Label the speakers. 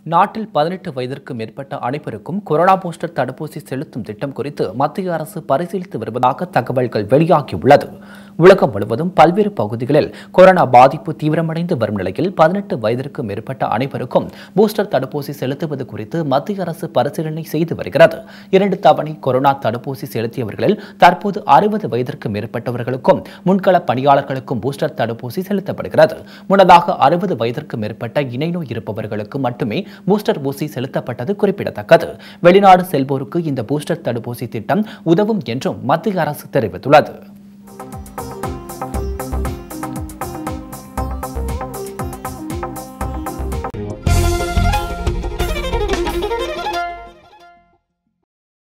Speaker 1: நாட்டில் பதினெட்டு வயதிற்கு மேற்பட்ட அனைவருக்கும் கொரோனா பூஸ்டர் தடுப்பூசி செலுத்தும் திட்டம் குறித்து மத்திய அரசு பரிசீலித்து வருவதாக தகவல்கள் வெளியாகியுள்ளது உலகம் முழுவதும் பல்வேறு பகுதிகளில் கொரோனா பாதிப்பு தீவிரமடைந்து வரும் நிலையில் பதினெட்டு வயதிற்கு மேற்பட்ட அனைவருக்கும் பூஸ்டர் தடுப்பூசி செலுத்துவது குறித்து மத்திய அரசு பரிசீலனை செய்து வருகிறது இரண்டு தவணை கொரோனா தடுப்பூசி செலுத்தியவர்களில் தற்போது அறுபது வயதிற்கு மேற்பட்டவர்களுக்கும் முன்கள பணியாளர்களுக்கும் பூஸ்டர் தடுப்பூசி செலுத்தப்படுகிறது முன்னதாக அறுபது வயதிற்கு மேற்பட்ட இணை நோய் இருப்பவர்களுக்கு மட்டுமே பூஸ்டர் ஊசி செலுத்தப்பட்டது குறிப்பிடத்தக்கது வெளிநாடு செல்வோருக்கு இந்த பூஸ்டர் தடுப்பூசி திட்டம் உதவும் என்றும் மத்திய அரசு தெரிவித்துள்ளது